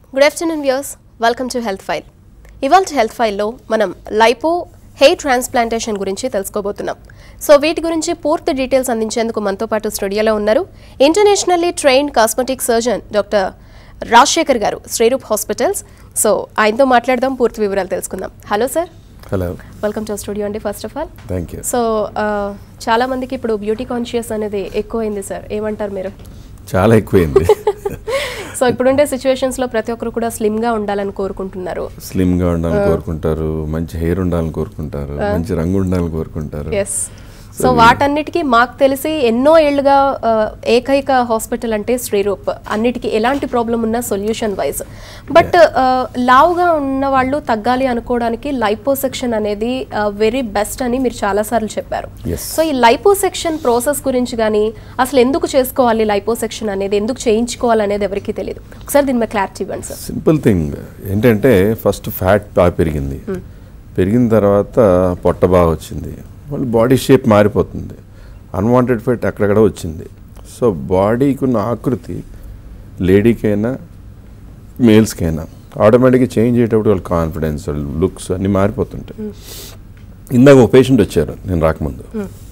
Good afternoon viewers welcome to health file ఇవాళ health ఫైల్లో మనం లైపో హెయిర్ ట్రాన్స్ప్లాంటేషన్ గురించి తెలుసుకోబోతున్నాం సో వీటి గురించి పూర్తి డీటెయిల్స్ అందించేందుకు మనతో పాటు స్టూడియోలో ఉన్నారు internationally trained cosmetic surgeon doctor Rajasekhar garu Sriroop hospitals so ఆయనతో మాట్లాడదాం పూర్తి వివరాలు తెలుసుకుందాం hello sir hello welcome to studio అండి first of all thank you so చాలా మందికి ఇప్పుడు బ్యూటీ కాన్షియస్ అనేది ఎక్కువైంది సార్ ఏమంటారు మీరు చాలా ఎక్కువైంది సో ఇప్పుడుండే సిచ్యువేషన్స్ లో ప్రతి ఒక్కరు కూడా స్లిమ్ గా ఉండాలని కోరుకుంటున్నారు స్లిమ్గా ఉండాలని కోరుకుంటారు మంచి హెయిర్ ఉండాలని కోరుకుంటారు మంచి రంగు ఉండాలని కోరుకుంటారు ఎస్ సో వాటన్నిటికీ మాకు తెలిసి ఎన్నో ఏళ్లుగా ఆ, ఏకైక హాస్పిటల్ అంటే శ్రీరూప్ అన్నిటికీ ఎలాంటి ప్రాబ్లం ఉన్నా సొల్యూషన్ వైజ్ బట్ లావుగా ఉన్న వాళ్ళు తగ్గాలి అనుకోవడానికి లైపోసెక్షన్ అనేది వెరీ బెస్ట్ అని మీరు చాలాసార్లు చెప్పారు Yes. సో ఈ లైపోసెక్షన్ ప్రాసెస్ గురించి కానీ అసలు ఎందుకు చేసుకోవాలి లైపోసెక్షన్ అనేది ఎందుకు చేయించుకోవాలి అనేది ఎవరికీ తెలియదు ఒకసారి దీని మీద క్లారిటీ ఇవ్వండి సార్ సింపుల్ థింగ్ ఏంటంటే ఫస్ట్ ఫ్యాట్ బాగా పెరిగింది పెరిగిన తర్వాత పొట్ట బాగా వచ్చింది మళ్ళీ బాడీ షేప్ మారిపోతుంది అన్వాంటెడ్ ఫ్యాట్ అక్కడక్కడ వచ్చింది సో బాడీకి ఉన్న ఆకృతి లేడీకైనా మేల్స్కైనా ఆటోమేటిక్గా చేంజ్ అయ్యేటప్పుడు వాళ్ళ కాన్ఫిడెన్స్ లుక్స్ అన్నీ మారిపోతుంటాయి ఇందాక ఒక పేషెంట్ వచ్చారు నేను రాకముందు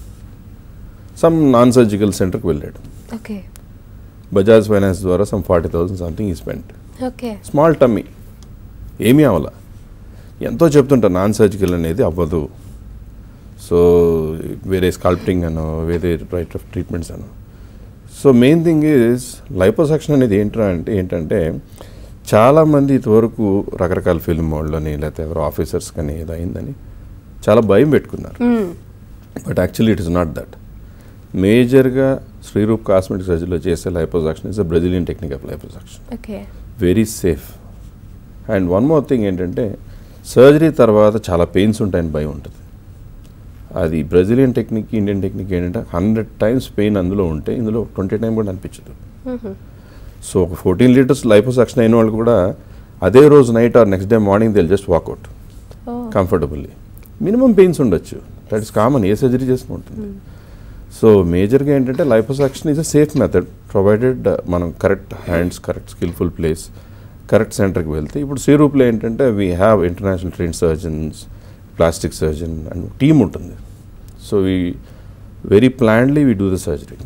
సమ్ నాన్ సర్జికల్ సెంటర్కి వెళ్ళాడు ఓకే బజాజ్ ఫైనాన్స్ ద్వారా సమ్ ఫార్టీ థౌసండ్ సంథింగ్ ఈ స్పెండ్ ఓకే స్మాల్ టమ్మీ ఏమీ అవ్వాల ఎంతో చెప్తుంటా నాన్ సర్జికల్ అనేది అవ్వదు సో వేరే స్కాల్ప్టింగ్ అనో వేరే రైట్ ఆఫ్ ట్రీట్మెంట్స్ అనో so main thing is liposuction అనేది ఏంట్రా అంటే ఏంటంటే చాలామంది ఇదివరకు రకరకాల ఫిల్మ్ వాళ్ళని లేకపోతే ఎవరో ఆఫీసర్స్ కానీ ఏదో అయిందని చాలా భయం పెట్టుకున్నారు but actually it is not that మేజర్గా శ్రీరూప్ కాస్మెటిక్ సర్జరీలో చేసే liposuction is a Brazilian technique of liposuction okay very safe and one more thing ఏంటంటే సర్జరీ తర్వాత చాలా పెయిన్స్ ఉంటాయని భయం ఉంటుంది అది బ్రెజిలియన్ టెక్నిక్ ఇండియన్ టెక్నిక్ ఏంటంటే హండ్రెడ్ టైమ్స్ పెయిన్ అందులో ఉంటే ఇందులో ట్వంటీ టైం కూడా అనిపించదు సో ఒక ఫోర్టీన్ లీటర్స్ లైపోసాక్షన్ అయిన వాళ్ళు కూడా అదే రోజు night or next day morning they'll just walk out comfortably minimum pains ఉండొచ్చు దట్ ఇస్ కామన్ ఏ సర్జరీ చేసిన ఉంటుంది సో మేజర్గా ఏంటంటే liposuction is a safe method provided మనం correct hands correct skillful place correct సెంటర్కి వెళ్తే ఇప్పుడు సీరూప్లో ఏంటంటే we have international train surgeons plastic surgeon and team ఉంటుంది so we very plainly we do the surgery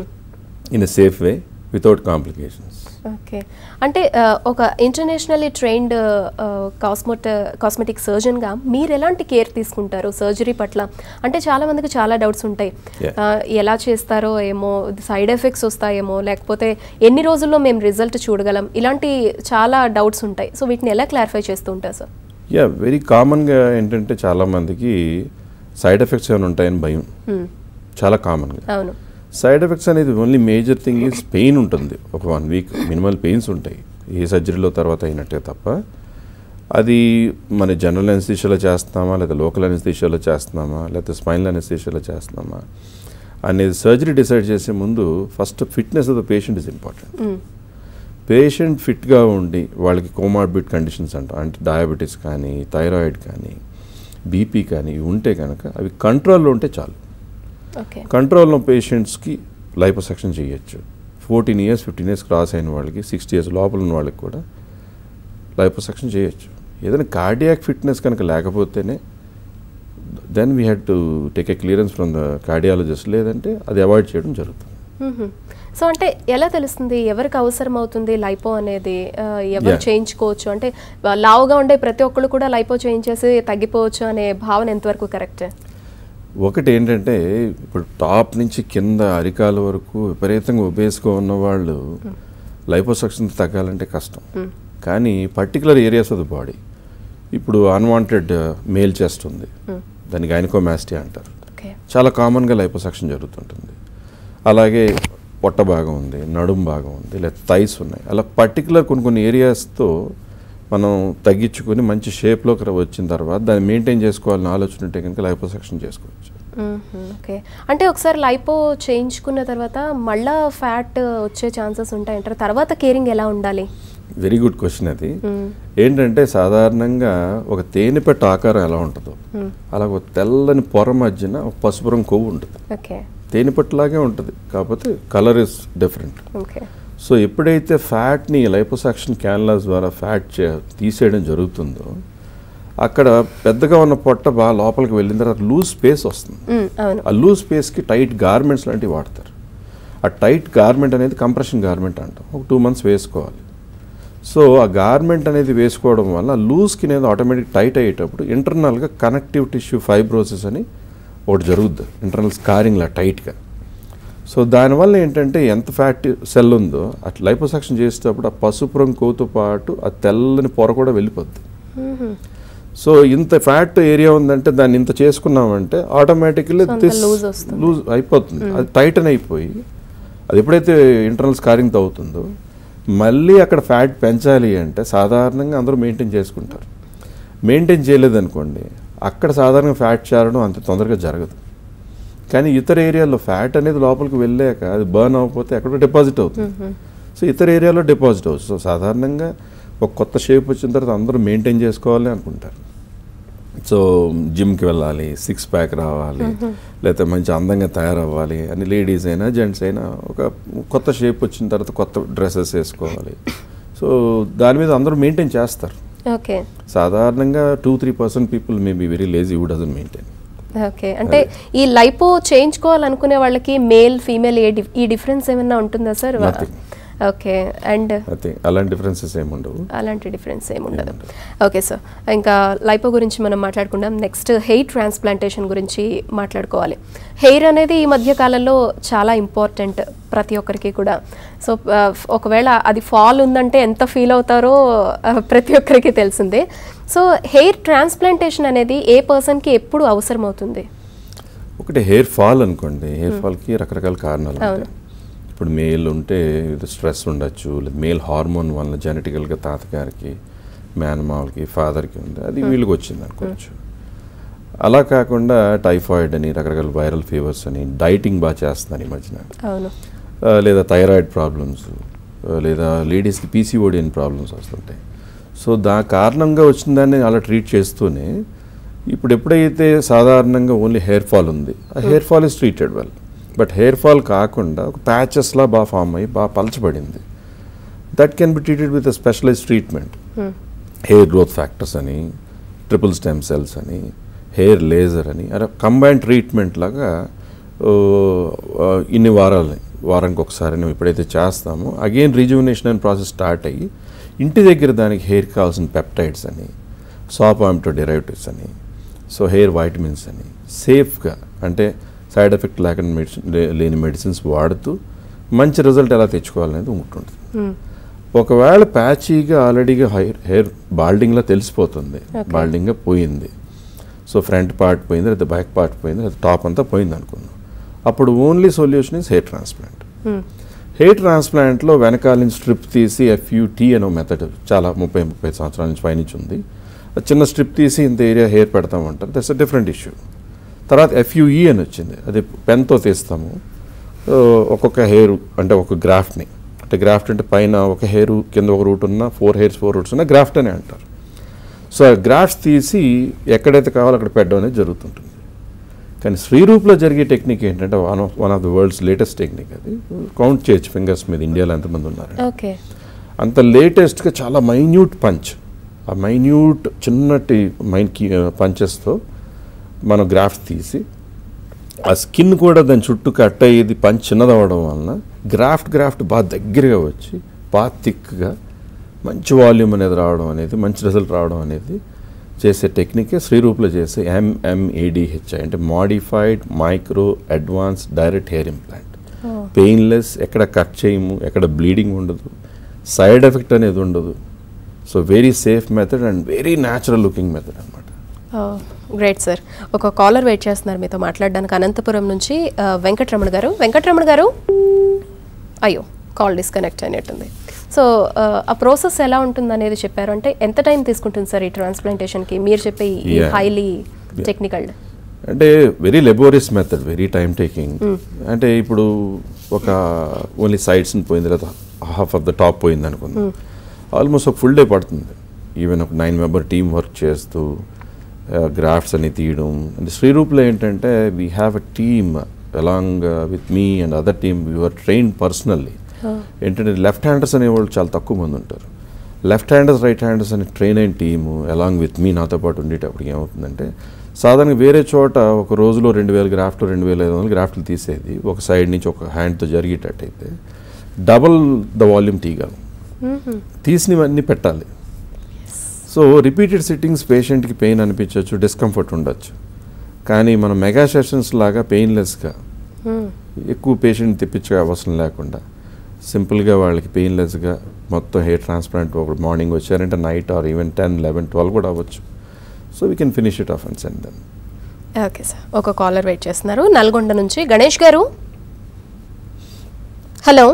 in a safe way without complications okay అంటే ఆ, ఒక ఇంటర్నేషనల్లీ ట్రైన్డ్ కాస్మోట్ కాస్మెటిక్ సర్జన్గా మీరు ఎలాంటి కేర్ తీసుకుంటారు సర్జరీ పట్ల అంటే చాలా మందికి చాలా డౌట్స్ ఉంటాయి Yeah. ఆ, ఎలా చేస్తారో ఏమో సైడ్ ఎఫెక్ట్స్ వస్తాయేమో లేకపోతే ఎన్ని రోజుల్లో మేము రిజల్ట్ చూడగలం ఇలాంటి చాలా డౌట్స్ ఉంటాయి సో వీటిని ఎలా క్లారిఫై చేస్తూ ఉంటారు సార్ యా వెరీ కామన్గా ఏంటంటే చాలామందికి సైడ్ ఎఫెక్ట్స్ ఏమైనా ఉంటాయని భయం చాలా కామన్గా అవును సైడ్ ఎఫెక్ట్స్ అనేది only major thing is pain ఉంటుంది ఒక వన్ వీక్ మినిమల్ పెయిన్స్ ఉంటాయి ఏ సర్జరీలో తర్వాత అయినట్టే తప్ప అది మన జనరల్ అనెస్థీషియాలో చేస్తున్నామా లేదా లోకల్ అనెస్థీషియాలో చేస్తున్నామా లేకపోతే స్పైనల్ అనెస్థీషియాలో చేస్తున్నామా అనేది సర్జరీ డిసైడ్ చేసే ముందు first fitness of the patient is important patient ఫిట్గా ఉండి వాళ్ళకి కోమార్బిడ్ కండిషన్స్ అంటాం అంటే డయాబెటీస్ కానీ థైరాయిడ్ కానీ బీపీ కానీ ఇవి ఉంటే కనుక అవి కంట్రోల్లో ఉంటే చాలు ఓకే కంట్రోల్లో పేషెంట్స్కి లైపోసెక్షన్ చేయొచ్చు fourteen years fifteen years cross అయిన వాళ్ళకి సిక్స్టీ ఇయర్స్ లోపల ఉన్న వాళ్ళకి కూడా లైపోసెక్షన్ చేయొచ్చు ఏదైనా కార్డియాక్ ఫిట్నెస్ కనుక లేకపోతేనే then we had to take a clearance from the cardiologist లేదంటే అది అవాయిడ్ చేయడం జరుగుతుంది సో అంటే ఎలా తెలుస్తుంది ఎవరికి అవసరం అవుతుంది లైపో అనేది ఆ, ఎవరు Yeah. చేయించుకోవచ్చు అంటే వా- లావుగా ఉండే ప్రతి ఒక్కళ్ళు కూడా లైపో చేయించేసి తగ్గిపోవచ్చు అనే భావన ఎంతవరకు కరెక్ట్ ఒకటి ఏంటంటే ఇప్పుడు టాప్ నుంచి కింద అరికాల వరకు విపరీతంగా ఒబేస్గా ఉన్న వాళ్ళు లైపోసక్షన్ తగ్గాలంటే కష్టం కానీ particular areas of the body ఇప్పుడు అన్వాంటెడ్ మేల్ చెస్ట్ ఉంది దానికి గైనకోమాస్టీ అంటారు ఓకే చాలా కామన్గా లైపోసక్షన్ జరుగుతుంటుంది అలాగే పొట్ట భాగం ఉంది నడుం భాగం ఉంది లేదా థైస్ ఉన్నాయి అలా పర్టికులర్ కొన్ని కొన్ని ఏరియాస్తో మనం తగ్గించుకొని మంచి షేప్లోకి వచ్చిన తర్వాత దాన్ని మెయింటైన్ చేసుకోవాలని ఆలోచన ఉంటే కనుక లైపోసక్షన్ చేసుకోవచ్చు ఓకే అంటే ఒకసారి లైపో చేయించుకున్న తర్వాత మళ్ళా ఫ్యాట్ వచ్చే ఛాన్సెస్ ఉంటాయంటారు తర్వాత కేరింగ్ ఎలా ఉండాలి వెరీ గుడ్ క్వశ్చన్ అది ఏంటంటే సాధారణంగా ఒక తేనెపెట్ట ఆకారం ఎలా ఉంటుందో అలా ఒక తెల్లని పొర మధ్యన ఒక పసుపు రంగు కొవ్వు ఉంటుంది ఓకే తేనెపట్టులాగే ఉంటుంది కాకపోతే colour is different okay so ఎప్పుడైతే ఫ్యాట్ని లైపోసాక్షన్ క్యాన్లాస్ ద్వారా ఫ్యాట్ చే తీసేయడం జరుగుతుందో అక్కడ పెద్దగా ఉన్న పొట్ట బాగా లోపలికి వెళ్ళిన తర్వాత లూజ్ స్పేస్ వస్తుంది మ్మ్, అవును ఆ లూజ్ స్పేస్కి టైట్ గార్మెంట్స్ లాంటివి వాడతారు ఆ టైట్ గార్మెంట్ అనేది కంప్రెషన్ గార్మెంట్ అంటాం ఒక టూ మంత్స్ వేసుకోవాలి సో ఆ గార్మెంట్ అనేది వేసుకోవడం వల్ల లూజ్కి అనేది ఆటోమేటిక్ టైట్ అయ్యేటప్పుడు ఇంటర్నల్గా కనెక్టివ్ టిష్యూ ఫైబ్రోసిస్ అని ఒకటి జరుగుద్ది ఇంటర్నల్ స్కారింగ్లా టైట్గా సో దానివల్ల ఏంటంటే ఎంత ఫ్యాట్ సెల్ ఉందో అట్లా లైపోసక్షన్ చేసేటప్పుడు ఆ పసుపు రంగు కొవ్వుతో పాటు ఆ తెల్లని పొర కూడా వెళ్ళిపోద్ది మ్మ్. సో ఇంత ఫ్యాట్ ఏరియా ఉందంటే దాన్ని ఇంత చేసుకున్నామంటే ఆటోమేటిక్లీ So, అంత దిస్ loose వస్తుంది. లూజ్ అయిపోతుంది అది టైటన్ అయిపోయి అది ఎప్పుడైతే ఇంటర్నల్ స్కారింగ్ అవుతుందో మళ్ళీ అక్కడ ఫ్యాట్ పెంచాలి అంటే సాధారణంగా అందరూ మెయింటైన్ చేసుకుంటారు మెయింటైన్ చేయలేదనుకోండి అక్కడ సాధారణంగా ఫ్యాట్ చేరడం అంత తొందరగా జరగదు కానీ ఇతర ఏరియాలో ఫ్యాట్ అనేది లోపలికి వెళ్ళాక అది బర్న్ అవ్వకపోతే ఎక్కడో డిపాజిట్ అవుతుంది సో ఇతర ఏరియాలో డిపాజిట్ అవుతుంది సో సాధారణంగా ఒక కొత్త షేప్ వచ్చిన తర్వాత అందరూ మెయింటైన్ చేసుకోవాలి అనుకుంటారు సో జిమ్కి వెళ్ళాలి సిక్స్ ప్యాక్ రావాలి లేకపోతే మంచి అందంగా తయారవ్వాలి అని లేడీస్ అయినా జెంట్స్ అయినా ఒక కొత్త షేప్ వచ్చిన తర్వాత కొత్త డ్రెస్సెస్ వేసుకోవాలి సో దాని మీద అందరూ మెయింటైన్ చేస్తారు ఓకే సాధారణంగా two three percent people may be very lazy who doesn't maintain okay అంటే ఈ లైపో చేయించుకోవాలనుకునే వాళ్ళకి మేల్ ఫీమేల్ ఏ డి- ఈ డిఫరెన్స్ ఏమైనా ఉంటుందా సార్ Nothing. ఓకే అండ్ అయితే అలాంటి డిఫరెన్సెస్ ఏమి ఉండవు అలాంటి డిఫరెన్స్ ఏమి ఉండదు ఓకే సార్ ఇంకా లైపో గురించి మనం మాట్లాడుకుందాం నెక్స్ట్ హెయిర్ ట్రాన్స్ప్లాంటేషన్ గురించి మాట్లాడుకోవాలి హెయిర్ అనేది ఈ మధ్య కాలంలో చాలా ఇంపార్టెంట్ ప్రతి ఒక్కరికి కూడా సో ఒకవేళ అది ఫాల్ ఉందంటే ఎంత ఫీల్ అవుతారో ఆ, ప్రతి ఒక్కరికి తెలిసిందే సో హెయిర్ ట్రాన్స్ప్లాంటేషన్ అనేది ఏ పర్సన్కి ఎప్పుడు అవసరం అవుతుంది ఒకటి హెయిర్ ఫాల్ అనుకోండి హెయిర్ ఫాల్కి రకరకాల కారణాలు ఉంటాయి ఇప్పుడు మేల్ ఉంటే స్ట్రెస్ ఉండొచ్చు లేదా మేల్ హార్మోన్ వల్ల జెనెటికల్గా తాతగారికి మేనమావలకి ఫాదర్కి ఉంది అది వీళ్ళకి వచ్చింది అనుకోవచ్చు అలా కాకుండా టైఫాయిడ్ అని రకరకాల వైరల్ ఫీవర్స్ అని డైటింగ్ బాగా చేస్తున్నారు ఈ మధ్యన అవును ఆ, లేదా థైరాయిడ్ ప్రాబ్లమ్స్ ఆ, లేదా లేడీస్కి పీసీఓడి అని ప్రాబ్లమ్స్ వస్తుంటాయి సో దా కారణంగా వచ్చిన దాన్ని అలా ట్రీట్ చేస్తూనే ఇప్పుడు ఎప్పుడైతే సాధారణంగా ఓన్లీ హెయిర్ ఫాల్ ఉంది ఆ hair fall is treated well but hair fall కాకుండా ఒక ప్యాచెస్లా బాగా ఫామ్ అయ్యి బాగా పలచబడింది that can be treated with specialize treatment hair growth factors అని ట్రిపుల్ స్టెమ్ సెల్స్ అని హెయిర్ లేజర్ అని అలా కంబైన్ ట్రీట్మెంట్ లాగా ఓ, ఆ, ఇన్ని వారాలు వారానికి ఒకసారి మేము ఎప్పుడైతే చేస్తామో అగైన్ రిజ్యూనేషన్ అనే ప్రాసెస్ స్టార్ట్ అయ్యి ఇంటి దగ్గర దానికి హెయిర్ కావాల్సిన పెప్టైడ్స్ అని సాప్ ఆమ్టో డెరైవేటివ్స్ అని సో హెయిర్ వైటమిన్స్ అని సేఫ్గా అంటే సైడ్ ఎఫెక్ట్ లేకుండా మెడిసిన్ లేని మెడిసిన్స్ వాడుతూ మంచి రిజల్ట్ ఎలా తెచ్చుకోవాలనేది ఉంటుంది ఒకవేళ ప్యాచీగా ఆల్రెడీగా హెయిర్ హెయిర్ బాల్డింగ్లో తెలిసిపోతుంది బాల్డింగ్గా పోయింది సో ఫ్రంట్ పార్ట్ పోయింది లేదా బ్యాక్ పార్ట్ పోయింది లేదా టాప్ అంతా పోయింది అనుకుందాం అప్పుడు only solution is hair transplant hair ట్రాన్స్ప్లాంట్లో వెనకాల నుంచి స్ట్రిప్ తీసి ఎఫ్యూటీ అనే మెథడ్ చాలా ముప్పై ముప్పై సంవత్సరాల నుంచి పైనుంచి ఉంది ఆ చిన్న స్ట్రిప్ తీసి ఇంత ఏరియా హెయిర్ పెడతామంటారు దట్స్ అ డిఫరెంట్ ఇష్యూ తర్వాత ఎఫ్యూఈ అని వచ్చింది అది పెన్తో తీస్తాము సో ఒక్కొక్క హెయిర్ అంటే ఒక గ్రాఫ్ట్ని అంటే గ్రాఫ్ట్ అంటే పైన ఒక హెయిర్ కింద ఒక రూట్ ఉన్న ఫోర్ హెయిర్స్ ఫోర్ రూట్స్ ఉన్న గ్రాఫ్ట్ అని అంటారు సో ఆ గ్రాఫ్ట్స్ తీసి ఎక్కడైతే కావాలో అక్కడ పెట్టడం అనేది జరుగుతుంటుంది కానీ శ్రీరూప్లో జరిగే టెక్నిక్ ఏంటంటే one of one of the world's latest technique అది కౌంట్ చేయొచ్చు ఫింగర్స్ మీద ఇండియాలో ఎంతమంది ఉన్నారు ఓకే అంత లేటెస్ట్గా చాలా మైన్యూట్ పంచ్ ఆ మైన్యూట్ చిన్నటి మైన్ కీ పంచెస్తో మనం గ్రాఫ్ట్ తీసి ఆ స్కిన్ కూడా దాని చుట్టూ కట్ అయ్యేది పంచ్ చిన్నదవడం వలన గ్రాఫ్ట్ గ్రాఫ్ట్ బాగా దగ్గరగా వచ్చి బాగా థిక్గా మంచి వాల్యూమ్ అనేది రావడం అనేది మంచి రిజల్ట్ రావడం అనేది చేసే టెక్నికే శ్రీరూప్లో చేసే ఎంఎంఏడిహెచ్ఐ అంటే modified micro advance direct hair implant painless ఎక్కడ కట్ చేయము ఎక్కడ బ్లీడింగ్ ఉండదు సైడ్ ఎఫెక్ట్ అనేది ఉండదు so very safe method and very natural looking method అనమాట గ్రేట్ సార్ ఒక కాలర్ వెయిట్ చేస్తున్నారు మీతో మాట్లాడడానికి అనంతపురం నుంచి ఆ, వెంకటరమణ గారు వెంకటరమణ గారు అయ్యో కాల్ డిస్కనెక్ట్ అయినట్టుంది సో ఆ, ఆ ప్రాసెస్ ఎలా ఉంటుంది అనేది చెప్పారు అంటే ఎంత టైం తీసుకుంటుంది సార్ ఈ ట్రాన్స్ప్లాంటేషన్కి మీరు చెప్పే ఈ Yeah. Highly Yeah. టెక్నికల్ అంటే very laborious method very time taking అంటే ఇప్పుడు ఒక ఓన్లీ సైడ్స్ పోయింది లేదా హాఫ్ ఆఫ్ ద టాప్ పోయింది అనుకుందాం ఆల్మోస్ట్ ఒక ఫుల్ డే పడుతుంది ఈవెన్ ఒక నైన్ మెంబర్ టీమ్ వర్క్ చేస్తూ గ్రాఫ్ట్స్ అని తీయడం అంటే శ్రీరూప్లో ఏంటంటే we have a team along with me and other team we are train personally ఏంటంటే లెఫ్ట్ హ్యాండర్స్ అనేవాళ్ళు చాలా తక్కువ మంది ఉంటారు లెఫ్ట్ హ్యాండర్స్ రైట్ హ్యాండర్స్ అని ట్రైన్ అయిన టీము అలాంగ్ విత్ మీ నాతో పాటు ఉండేటప్పటికి ఏమవుతుందంటే సాధారణంగా వేరే చోట ఒక రోజులో రెండు వేల గ్రాఫ్ట్లు రెండు వేల ఐదు వందల గ్రాఫ్ట్లు తీసేది ఒక సైడ్ నుంచి ఒక హ్యాండ్తో జరిగేటట్టయితే డబల్ ద వాల్యూమ్ తీయగలం తీసినవన్నీ పెట్టాలి సో రిపీటెడ్ సిట్టింగ్స్ పేషెంట్కి పెయిన్ అనిపించవచ్చు డిస్కంఫర్ట్ ఉండొచ్చు కానీ మనం మెగా సెషన్స్ లాగా పెయిన్లెస్గా ఎక్కువ పేషెంట్ తెప్పించే అవసరం లేకుండా సింపుల్గా వాళ్ళకి పెయిన్లెస్గా మొత్తం హెయిర్ ట్రాన్స్ప్లాంట్ ఒక మార్నింగ్ వచ్చారంటే night or even ten eleven twelve కూడా అవ్వచ్చు so we can finish it off and send then okay sir ఒక కాలర్ వెయిట్ చేస్తున్నారు నల్గొండ నుంచి గణేష్ గారు hello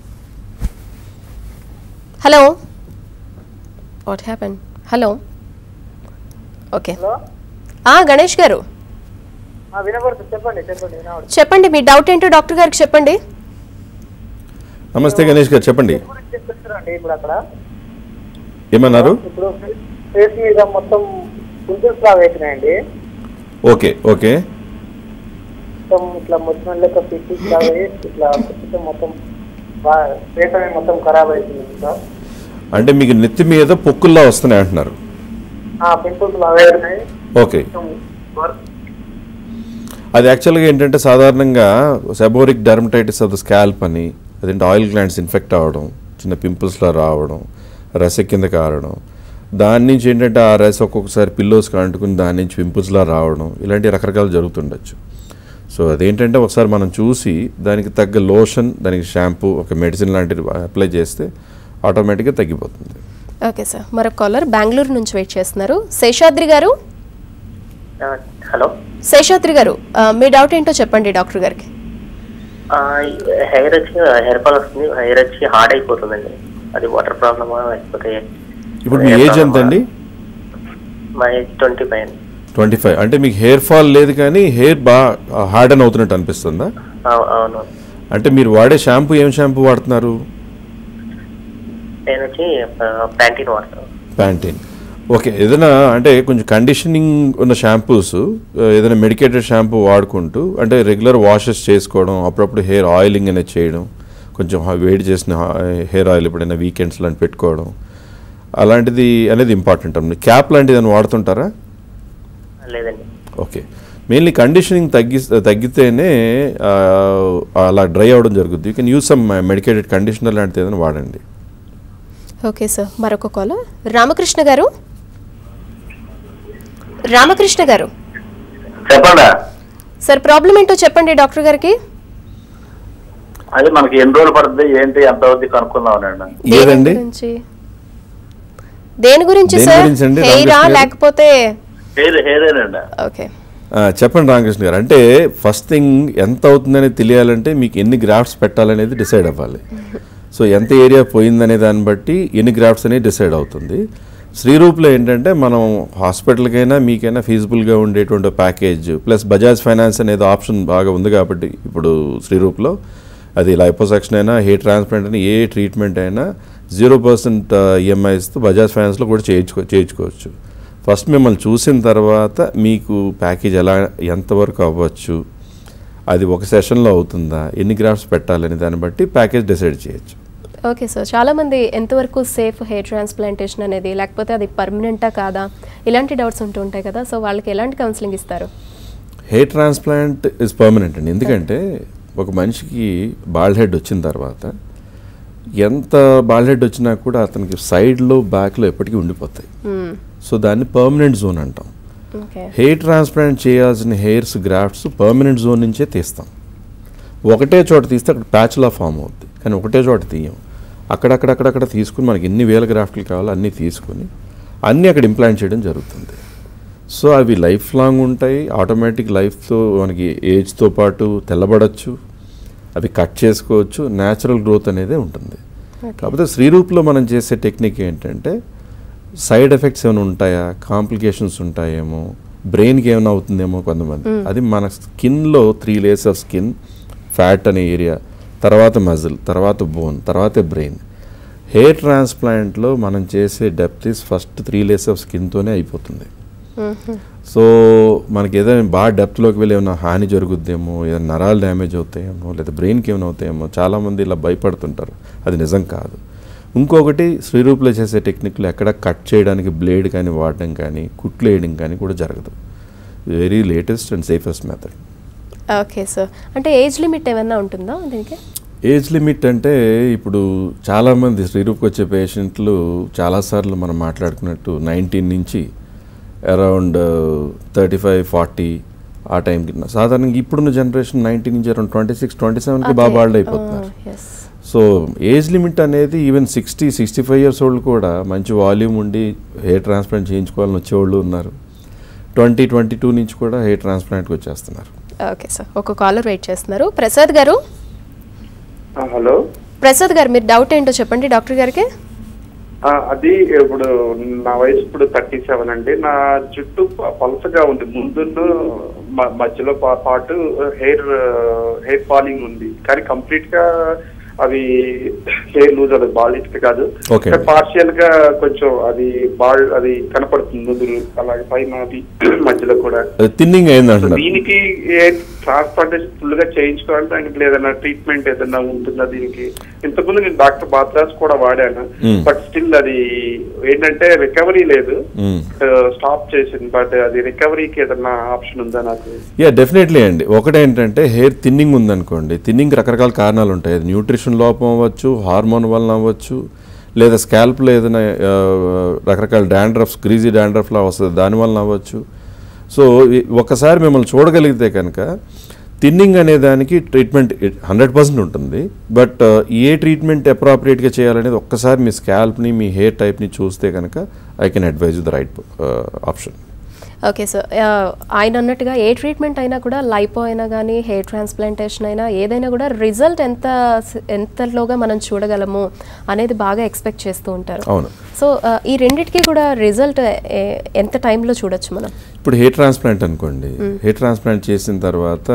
hello what happen hello okay hello ఆ, గణేష్ గారు ఆ, వినపడుతుంది చెప్పండి చెప్పండి వినపడుతుంది చెప్పండి మీ డౌట్ ఏంటో డాక్టర్ గారికి చెప్పండి నమస్తే గణేష్ గారు చెప్పండి గురించి చెప్తున్నారండి ఇప్పుడు అక్కడ ఏమన్నారు ఇప్పుడు ఫేస్ మీద మొత్తం పింపుల్స్ లాగా అవుతున్నాయండి ఓకే ఓకే మొత్తం ఇట్లా మొత్తం లెక్క పింపుల్స్ లాగా అయ్యి ఇట్లా మొత్తం మొత్తం బాగా ఫేస్ అనేది మొత్తం ఖరాబ్ అవుతుంది సార్ అంటే మీకు నెత్తి మీద పొక్కుల్లా వస్తున్నాయి అంటున్నారు ఆ పింపుల్స్ లాగా అవుతున్నాయి ఓకే మొత్తం వర్క్ అది యాక్చువల్గా ఏంటంటే సాధారణంగా seborrhoeic dermatitis of the scalp అని అదేంటి ఆయిల్ గ్లాండ్స్ ఇన్ఫెక్ట్ అవ్వడం చిన్న పింపుల్స్లా రావడం రస కింద కారడం దాని నుంచి ఏంటంటే ఆ రస ఒక్కొక్కసారి పిల్లోస్కి అంటుకుని దాని నుంచి పింపుల్స్లా రావడం ఇలాంటి రకరకాలు జరుగుతుండొచ్చు సో అదేంటంటే ఒకసారి మనం చూసి దానికి తగ్గ లోషన్ దానికి షాంపూ ఒక మెడిసిన్ లాంటిది అప్లై చేస్తే ఆటోమేటిక్గా తగ్గిపోతుంది ఓకే సార్ మరొక కాలర్ బెంగళూరు నుంచి వెయిట్ చేస్తున్నారు శేషాద్రి గారు హలో శేషాద్రి గారు ఆ, మీ డౌట్ ఏంటో చెప్పండి డాక్టర్ గారికి హెయిర్ వచ్చి హెయిర్ ఫాల్ వస్తుంది హెయిర్ వచ్చి హార్డ్ అయిపోతుందండి అది వాటర్ ప్రాబ్లమా లేకపోతే ఇప్పుడు మీ ఏజ్ ఎంత అండి మా age twenty five twenty five అంటే మీకు హెయిర్ ఫాల్ లేదు కానీ హెయిర్ బాగా హార్డన్ అవుతున్నట్టు అనిపిస్తుందా అవును అంటే మీరు వాడే షాంపూ ఏం షాంపూ వాడుతున్నారు నేను వచ్చి ప్యాంటీన్ వాడతాను ప్యాంటీన్ ఓకే ఏదైనా అంటే కొంచెం కండిషనింగ్ ఉన్న షాంపూస్ ఏదైనా మెడికేటెడ్ షాంపూ వాడుకుంటూ అంటే రెగ్యులర్ వాషెస్ చేసుకోవడం అప్పుడప్పుడు హెయిర్ ఆయిలింగ్ అనేది చేయడం కొంచెం హా- వేడి చేసిన హెయిర్ ఆయిల్ ఎప్పుడైనా వీకెండ్స్ లాంటి పెట్టుకోవడం అలాంటిది అనేది ఇంపార్టెంట్ అన్నమాట క్యాప్ లాంటిది ఏమైనా వాడుతుంటారా లేదండి ఓకే మెయిన్లీ కండిషనింగ్ తగ్గి తగ్గితేనే ఆ, అలా డ్రై అవ్వడం జరుగుద్ది you can use some medicated conditioner లాంటిది ఏదైనా వాడండి ఓకే సార్ మరొక కాలర్ రామకృష్ణ గారు రామకృష్ణ గారు చెప్పండి సార్ ప్రాబ్లం ఏంటో చెప్పండి డాక్టర్ గారికి అది మనకి ఎన్ని రోజులు పడుతుంది ఏంటి ఎంత అవుద్ది కనుక్కుందామనండి దేని ఏదండి గురించి దేని గురించి దేని సార్ గురించి అండి, హెయిరా రామకృష్ణ గారు? లేకపోతే హెయిర్ హెయిరేనండి ఓకే ఆ, చెప్పండి రామకృష్ణ గారు అంటే ఫస్ట్ థింగ్ ఎంత అవుతుందనేది తెలియాలంటే మీకు ఎన్ని గ్రాఫ్ట్స్ పెట్టాలనేది డిసైడ్ అవ్వాలి సో ఎంత ఏరియా పోయిందనే దాన్ని బట్టి ఎన్ని గ్రాఫ్ట్స్ అనేది డిసైడ్ అవుతుంది శ్రీరూప్లో ఏంటంటే మనం హాస్పిటల్కైనా మీకైనా ఫీజిబుల్గా ఉండేటువంటి ప్యాకేజ్ ప్లస్ బజాజ్ ఫైనాన్స్ అనేది ఆప్షన్ బాగా ఉంది కాబట్టి ఇప్పుడు శ్రీరూప్లో అది లైపోసెక్షన్ అయినా హెయిర్ ట్రాన్స్ప్లాంట్ అయినా ఏ ట్రీట్మెంట్ అయినా జీరో పర్సెంట్ ఈఎంఐస్తో బజాజ్ ఫైనాన్స్లో కూడా చేయించుకో చేయించుకోవచ్చు ఫస్ట్ మిమ్మల్ని చూసిన తర్వాత మీకు ప్యాకేజ్ ఎలా ఎంతవరకు అవ్వచ్చు అది ఒక సెషన్లో అవుతుందా ఎన్ని గ్రాఫ్స్ పెట్టాలని దాన్ని బట్టి ప్యాకేజ్ డిసైడ్ చేయొచ్చు ఓకే సార్ చాలా మంది ఎంతవరకు సేఫ్ హెయిర్ ట్రాన్స్ప్లాంటేషన్ అనేది లేకపోతే అది పర్మనెంటా కాదా ఇలాంటి డౌట్స్ ఉంటూ ఉంటాయి కదా సో వాళ్ళకి ఎలాంటి కౌన్సిలింగ్ ఇస్తారు హెయిర్ ట్రాన్స్ప్లాంట్ ఇస్ పర్మనెంట్ అండి ఎందుకంటే ఒక మనిషికి బాల్డ్ హెడ్ వచ్చిన తర్వాత ఎంత బాల్డ్ హెడ్ వచ్చినా కూడా అతనికి సైడ్లో బ్యాక్లో ఎప్పటికీ ఉండిపోతాయి సో దాన్ని పర్మనెంట్ జోన్ అంటాం ఓకే హెయిర్ ట్రాన్స్ప్లాంట్ చేయాల్సిన హెయిర్స్ గ్రాఫ్ట్స్ పర్మనెంట్ జోన్ నుంచే తీస్తాం ఒకటే చోట తీస్తే అక్కడ ప్యాచ్లా ఫామ్ అవుద్ది కానీ ఒకటే చోట తీయం అక్కడక్కడక్కడక్కడ తీసుకుని మనకి ఎన్ని వేల గ్రాఫ్ట్లు కావాలో అన్నీ తీసుకుని అన్నీ అక్కడ ఇంప్లాంట్ చేయడం జరుగుతుంది సో అవి లైఫ్ లాంగ్ ఉంటాయి ఆటోమేటిక్ లైఫ్తో మనకి ఏజ్తో పాటు తెల్లబడచ్చు అవి కట్ చేసుకోవచ్చు న్యాచురల్ గ్రోత్ అనేది ఉంటుంది కాకపోతే శ్రీరూప్లో మనం చేసే టెక్నిక్ ఏంటంటే సైడ్ ఎఫెక్ట్స్ ఏమైనా ఉంటాయా కాంప్లికేషన్స్ ఉంటాయేమో బ్రెయిన్కి ఏమైనా అవుతుందేమో కొంతమంది అది మన స్కిన్లో three layers of skin fat అనే ఏరియా తర్వాత మజిల్ తర్వాత బోన్ తర్వాత బ్రెయిన్ హెయిర్ ట్రాన్స్ప్లాంట్లో మనం చేసే depth is first three layers of స్కిన్తోనే అయిపోతుంది సో మనకి ఏదైనా బాగా డెప్త్లోకి వెళ్ళి ఏమైనా హాని జరుగుద్దేమో ఏదైనా నరాలు డ్యామేజ్ అవుతాయేమో లేదా బ్రెయిన్కి ఏమైనా అవుతాయేమో చాలామంది ఇలా భయపడుతుంటారు అది నిజం కాదు ఇంకొకటి శ్రీరూపులో చేసే టెక్నిక్లు ఎక్కడ కట్ చేయడానికి బ్లేడ్ కానీ వాడడం కానీ కుట్లు వేయడం కానీ కూడా జరగదు very latest and safest method okay sir అంటే ఏజ్ లిమిట్ ఏమైనా ఉంటుందా దీనికి ఏజ్ లిమిట్ అంటే ఇప్పుడు చాలామంది శ్రీరూప్కి వచ్చే పేషెంట్లు చాలాసార్లు మనం మాట్లాడుకున్నట్టు నైన్టీన్ నుంచి అరౌండ్ థర్టీ ఫైవ్ ఫార్టీ ఆ టైంకి సాధారణంగా ఇప్పుడున్న జనరేషన్ నైన్టీన్ నుంచి అరౌండ్ ట్వంటీ సిక్స్ ట్వంటీ సెవెన్కి బాగా బాల్డ్ అయిపోతున్నారు ఎస్ సో ఏజ్ లిమిట్ అనేది even sixty sixty five years old కూడా మంచి వాల్యూమ్ ఉండి హెయిర్ ట్రాన్స్ప్లాంట్ చేయించుకోవాలని వచ్చేవాళ్ళు ఉన్నారు ట్వంటీ ట్వంటీ టూ నుంచి కూడా హెయిర్ ట్రాన్స్ప్లాంట్కి వచ్చేస్తున్నారు ఓకే సార్ ఒక కాలర్ వెయిట్ చేస్తున్నారు ప్రసాద్ గారు హలో ప్రసాద్ గారు మీరు డౌట్ ఏంటో చెప్పండి డాక్టర్ గారికి ఆ, అది ఇప్పుడు నా వయసు ఇప్పుడు థర్టీ సెవెన్ అండి నా జుట్టు ప- పలసగా ఉంది ముందు మధ్యలో పా- పాటు హెయిర్ హెయిర్ ఫాలింగ్ ఉంది కానీ కంప్లీట్ గా అవి హెయిర్ లూజ్ అది బాల్ కాదు Okay. పార్షియల్ గా కొంచెం అది బాల్ అది కనపడుతుంది నుదురు అలాగే పైన అది మధ్యలో కూడా అది థిన్నింగ్ అయింది సో అంటున్నారు దీనికి ఏ ట్రాన్స్ప్లాంటేషన్ ఫుల్ గా చేయించుకోవాలంటే ఆయనకి ఏదైనా ట్రీట్మెంట్ ఏదైనా ఉంటుందా దీనికి ఇంతకుముందు నేను డాక్టర్ బాత్రాస్ కూడా వాడాను Hmm. బట్ స్టిల్ అది ఏంటంటే రికవరీ లేదు Hmm. స్టాప్ చేసింది బట్ అది రికవరీకి ఏదైనా ఆప్షన్ ఉందా నాకు యా డెఫినెట్లీ అండి ఒకటేంటంటే హెయిర్ థిన్నింగ్ ఉందనుకోండి థిన్నింగ్ రకరకాల కారణాలు ఉంటాయి అది న్యూట్రిషన్ లోపం అవ్వచ్చు హార్మోన్ వలన అవ్వచ్చు లేదా స్కాల్ప్లో ఏదైనా ఆ, రకరకాల డాండ్రఫ్స్ గ్రీజీ డాండ్రఫ్లా వస్తుంది దానివల్ల అవ్వచ్చు సో ఈ- ఒకసారి మిమ్మల్ని చూడగలిగితే కనుక థిన్నింగ్ అనే దానికి ట్రీట్మెంట్ హండ్రెడ్ పర్సెంట్ ఉంటుంది బట్ ఏ ట్రీట్మెంట్ అప్రాప్రియేట్గా చేయాలనేది ఒక్కసారి మీ స్కాల్ప్ని మీ హెయిర్ టైప్ని చూస్తే కనుక I can advise the right option okay sir ఆయన అన్నట్టుగా ఏ ట్రీట్మెంట్ అయినా కూడా లైపో అయినా కానీ హెయిర్ ట్రాన్స్ప్లాంటేషన్ అయినా ఏదైనా కూడా రిజల్ట్ ఎంత ఎంతలోగా మనం చూడగలము అనేది బాగా ఎక్స్పెక్ట్ చేస్తూ ఉంటారు అవును సో ఈ రెండిటికి కూడా రిజల్ట్ ఎంత టైంలో చూడొచ్చు మనం ఇప్పుడు హెయిర్ ట్రాన్స్ప్లాంట్ అనుకోండి హెయిర్ ట్రాన్స్ప్లాంట్ చేసిన తర్వాత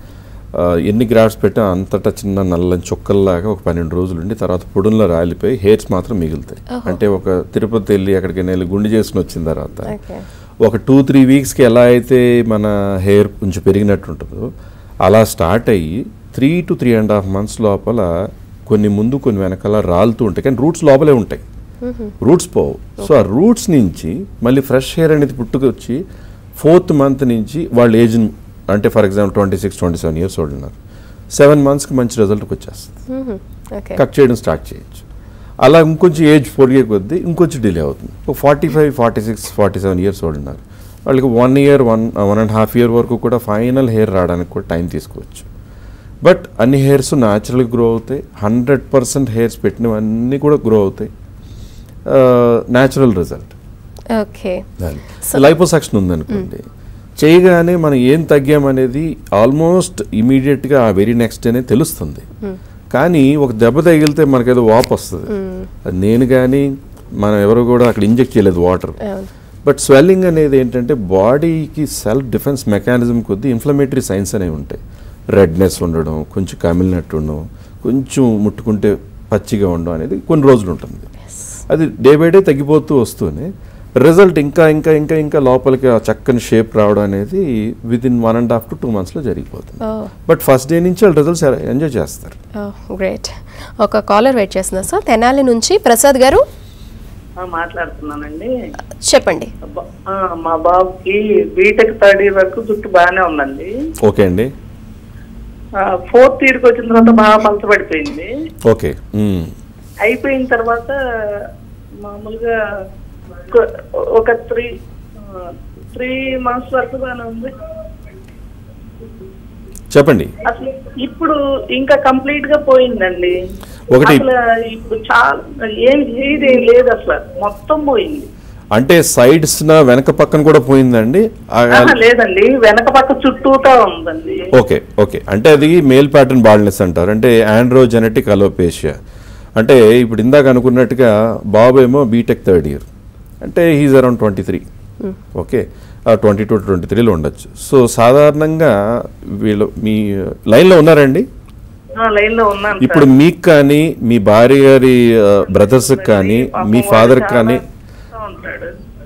ఆ, ఎన్ని గ్రాఫ్ట్స్ పెట్టా అంతటా చిన్న నల్లని చుక్కల్లాగా ఒక పన్నెండు రోజులు ఉండి తర్వాత పొడుల్లో రాలిపోయి హెయిర్స్ మాత్రం మిగులుతాయి అంటే ఒక తిరుపతి వెళ్ళి అక్కడికి వెళ్ళి గుండు చేసుకుని వచ్చిన తర్వాత ఓకే ఒక టూ త్రీ వీక్స్కి ఎలా అయితే మన హెయిర్ కొంచెం పెరిగినట్టు ఉంటుందో అలా స్టార్ట్ అయ్యి three to three and half months లోపల కొన్ని ముందు కొన్ని వెనకాల రాలుతూ ఉంటాయి కానీ రూట్స్ లోపలే ఉంటాయి రూట్స్ పోవు సో ఆ రూట్స్ నుంచి మళ్ళీ ఫ్రెష్ హెయిర్ అనేది పుట్టుకొచ్చి ఫోర్త్ మంత్ నుంచి వాళ్ళ ఏజ్ అంటే for example twenty six twenty seven years old ఉన్నారు సెవెన్ మంత్స్కి మంచి రిజల్ట్కి వచ్చేస్తుంది ఓకే కట్ చేయడం స్టార్ట్ చేయొచ్చు అలా ఇంకొంచెం ఏజ్ పొడిగే కొద్దీ ఇంకొంచెం డిలే అవుతుంది ఒక forty five forty six forty seven years old ఉన్నారు వాళ్ళకి one year one one and half year వరకు కూడా ఫైనల్ హెయిర్ రావడానికి కూడా టైం తీసుకోవచ్చు బట్ అన్ని హెయిర్స్ న్యాచురల్గా గ్రో అవుతాయి హండ్రెడ్ పర్సెంట్ హెయిర్స్ పెట్టినవన్నీ కూడా గ్రో అవుతాయి న్యాచురల్ రిజల్ట్ ఓకే లైపోసక్షన్ ఉందనుకోండి చేయగానే మనం ఏం తగ్గామనేది ఆల్మోస్ట్ ఇమీడియట్గా ఆ వెరీ నెక్స్ట్ డేనే తెలుస్తుంది కానీ ఒక దెబ్బ తగిలితే మనకేదో వాపు వస్తుంది అది నేను కానీ మనం ఎవరు కూడా అక్కడ ఇంజెక్ట్ చేయలేదు వాటర్ అవును బట్ స్వెల్లింగ్ అనేది ఏంటంటే బాడీకి సెల్ఫ్ డిఫెన్స్ మెకానిజం కొద్దీ ఇన్ఫ్లమేటరీ సైన్స్ అనేవి ఉంటాయి రెడ్నెస్ ఉండడం కొంచెం కమిలినట్టు ఉండడం కొంచెం ముట్టుకుంటే పచ్చిగా ఉండడం అనేది కొన్ని రోజులు ఉంటుంది అది డే బై డే తగ్గిపోతూ వస్తూనే రిజల్ట్ ఇంకా ఇంకా ఇంకా ఇంకా లోపలికి ఆ చక్కని షేప్ రావడం అనేది within one and half to two మంత్స్లో జరిగిపోతుంది ఓ బట్ ఫస్ట్ డే నుంచి వాళ్ళు రిజల్ట్స్ ఎంజాయ్ చేస్తారు గ్రేట్ ఒక కాలర్ వెయిట్ చేస్తున్నా సార్ తెనాలి నుంచి ప్రసాద్ గారు ఆ, మాట్లాడుతున్నానండి చెప్పండి బ- ఆ, మా బాబుకి బీటెక్ థర్డ్ ఇయర్ వరకు జుట్టు బాగానే ఉందండి ఓకే అండి ఫోర్త్ ఇయర్కి వచ్చిన తర్వాత బాగా పలసపడిపోయింది ఓకే మ్మ్. అయిపోయిన తర్వాత మామూలుగా ఒక- ఒక త్రీ త్రీ మంత్స్ వరకు బాగానే ఉంది చెప్పండి అసలు ఇప్పుడు ఇంకా కంప్లీట్ గా పోయిందండి ఒకటి- అసలు ఇప్పుడు చాలా ఏం హెయిర్ ఏం లేదు అసలు మొత్తం పోయింది అంటే సైడ్స్ నా వెనక పక్కన కూడా పోయిందండి ఆ- ఆహా, లేదండి వెనక పక్క చుట్టూతా ఉందండి ఓకే ఓకే అంటే అది మేల్ ప్యాటర్న్ బాల్నెస్ అంటారు అంటే ఆండ్రోజెనెటిక్ అలోపేషియా అంటే ఇప్పుడు ఇందాక అనుకున్నట్టుగా బాబు ఏమో బీటెక్ థర్డ్ ఇయర్ అంటే he's around twenty three okay twenty two twenty త్రీలో ఉండొచ్చు సో సాధారణంగా వీళ్ళు మీ లైన్లో ఉన్నారండి ఆ, లైన్ లో ఉన్నాను సార్. ఇప్పుడు మీకు కానీ మీ భార్య గారి బ్రదర్స్కి కానీ మీ పాపం వాడు ఫాదర్కి చాలా కానీ కష్టంగా ఉంటాడు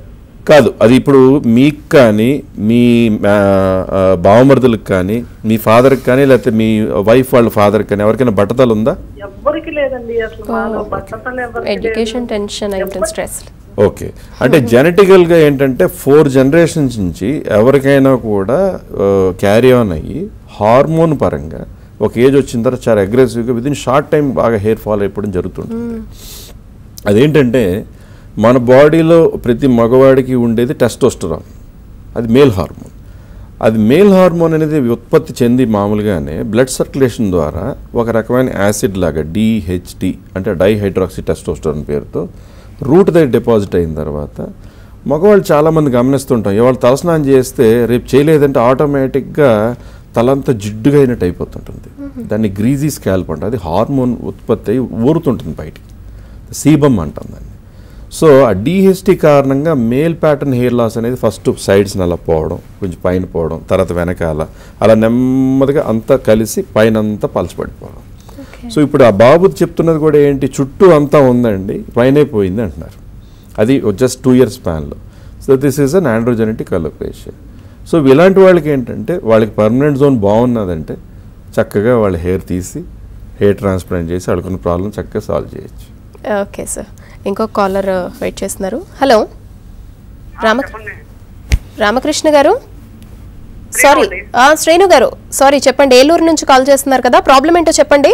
కాదు అది ఇప్పుడు మీకు కానీ మీ ఆ, ఆ, బావమరుదులకు కానీ మీ ఫాదర్కి కానీ లేకపోతే మీ వైఫ్ వాళ్ళ ఫాదర్కి కానీ ఎవరికైనా బట్టతలు ఉందా ఎవ్వరికి లేదండి అసలు మాలో బట్టతలు ఎవరికి ఎడ్యుకేషన్ టెన్షన్ అయితే స్ట్రెస్ ఓకే అంటే జెనెటికల్గా ఏంటంటే ఫోర్ జనరేషన్స్ నుంచి ఎవరికైనా కూడా క్యారీ ఆన్ అయ్యి హార్మోన్ పరంగా ఒక ఏజ్ వచ్చిన తర్వాత చాలా అగ్రెసివ్గా విదిన్ షార్ట్ టైం బాగా హెయిర్ ఫాల్ అయిపోవడం జరుగుతుంటుంది అదేంటంటే మన బాడీలో ప్రతి మగవాడికి ఉండేది టెస్టోస్టరాన్ అది మేల్ హార్మోన్ అది మేల్ హార్మోన్ అనేది ఉత్పత్తి చెంది మామూలుగానే బ్లడ్ సర్క్యులేషన్ ద్వారా ఒక రకమైన యాసిడ్ లాగా డిహెచ్టి అంటే డైహైడ్రాక్సి టెస్టోస్టరాన్ పేరుతో రూట్ దగ్గర డిపాజిట్ అయిన తర్వాత మగవాళ్ళు చాలామంది గమనిస్తుంటాం ఇవాళ తలస్నానం చేస్తే రేపు చేయలేదంటే ఆటోమేటిక్గా తలంతా జిడ్డుగా అయినట్టు అయిపోతుంటుంది దాన్ని గ్రీజీ స్కాల్ప్ అంట అది హార్మోన్ ఉత్పత్తి అయి ఊరుతుంటుంది బయటికి సీబమ్ అంటాం దాన్ని సో ఆ డిహెచ్టీ కారణంగా మేల్ ప్యాటర్న్ హెయిర్ లాస్ అనేది ఫస్ట్ సైడ్స్ని అలా పోవడం కొంచెం పైన పోవడం తర్వాత వెనకాల అలా నెమ్మదిగా అంతా కలిసి పైన అంతా పలచబడిపోవడం సో ఇప్పుడు ఆ బాబు చెప్తున్నది కూడా ఏంటి చుట్టూ అంతా ఉందండి పైనే పోయింది అంటున్నారు అది జస్ట్ టూ ఇయర్స్ స్పాన్లో so this is an androgenetic alopecia so ఇలాంటి వాళ్ళకి ఏంటంటే వాళ్ళకి పర్మనెంట్ జోన్ బాగున్నదంటే చక్కగా వాళ్ళ హెయిర్ తీసి హెయిర్ ట్రాన్స్ప్లాంట్ చేసి వాళ్ళకున్న ప్రాబ్లం చక్కగా సాల్వ్ చేయొచ్చు ఓకే సార్ ఇంకొక కాలర్ వెయిట్ చేస్తున్నారు హలో రామ రామకృష్ణ గారు సారీ శ్రేణు గారు సారీ చెప్పండి ఏలూరు నుంచి కాల్ చేస్తున్నారు కదా ప్రాబ్లం ఏంటో చెప్పండి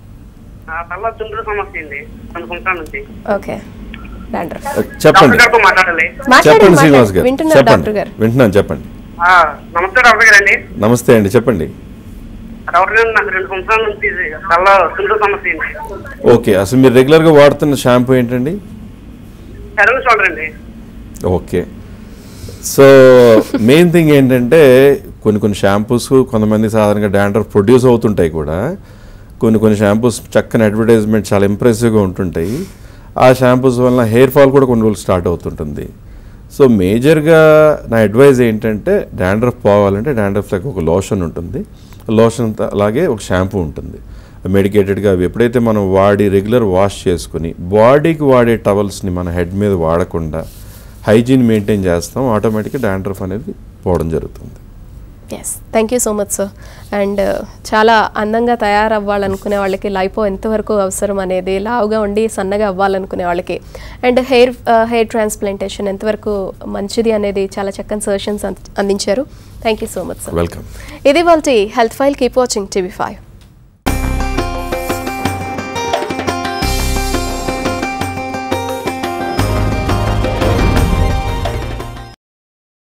తల్ల చుండ్రు సమస్య అండి రెండు సంవత్సరాల నుంచి ఓకే డాక్టర్ చెప్పండి డాక్టర్ గారితో మాట్లాడాలి చెప్పండి శ్రీనివాస్ గారు వింటున్నారు చెప్పండి డాక్టర్ గారు వింటున్నాను చెప్పండి ఆ, నమస్తే డాక్టర్ గారు అండి నమస్తే అండి చెప్పండి డాక్టర్ గారు నాకు రెండు సంవత్సరాల నుంచి తల్ల చుండ్రు సమస్య అండి ఓకే అసలు మీరు రెగ్యులర్గా వాడుతున్న షాంపూ ఏంటండి సరైన షోల్డర్ అండి ఓకే సో మెయిన్ థింగ్ ఏంటంటే కొన్ని కొన్ని షాంపూస్ కొంతమంది సాధారణంగా డాండ్రఫ్ ప్రొడ్యూస్ అవుతుంటాయి కూడా కొన్ని కొన్ని షాంపూస్ చక్కని అడ్వర్టైజ్మెంట్ చాలా ఇంప్రెసివ్గా ఉంటుంటాయి ఆ షాంపూస్ వలన హెయిర్ ఫాల్ కూడా కొన్ని రోజులు స్టార్ట్ అవుతుంటుంది సో మేజర్గా నా అడ్వైజ్ ఏంటంటే డాండ్రఫ్ పోవాలంటే డాండ్రఫ్ లెక్క ఒక లోషన్ ఉంటుంది లోషన్ అలాగే ఒక షాంపూ ఉంటుంది మెడికేటెడ్గా అవి ఎప్పుడైతే మనం వాడి రెగ్యులర్ వాష్ చేసుకుని బాడీకి వాడే టవల్స్ని మన హెడ్ మీద వాడకుండా హైజీన్ మెయింటైన్ చేస్తాం ఆటోమేటిక్గా డాండ్రఫ్ అనేది పోవడం జరుగుతుంది yes thank you so much sir and చాలా అందంగా తయారవ్వాలనుకునే వాళ్ళకి లైపో ఎంతవరకు అవసరం అనేది లావుగా ఉండి సన్నగా అవ్వాలనుకునే వాళ్ళకి అండ్ హెయిర్ హెయిర్ ట్రాన్స్ప్లాంటేషన్ ఎంతవరకు మంచిది అనేది చాలా చక్కని సజెషన్స్ అందించారు thank you so much sir welcome ఇది వాళ్ళ health file keep watching TV five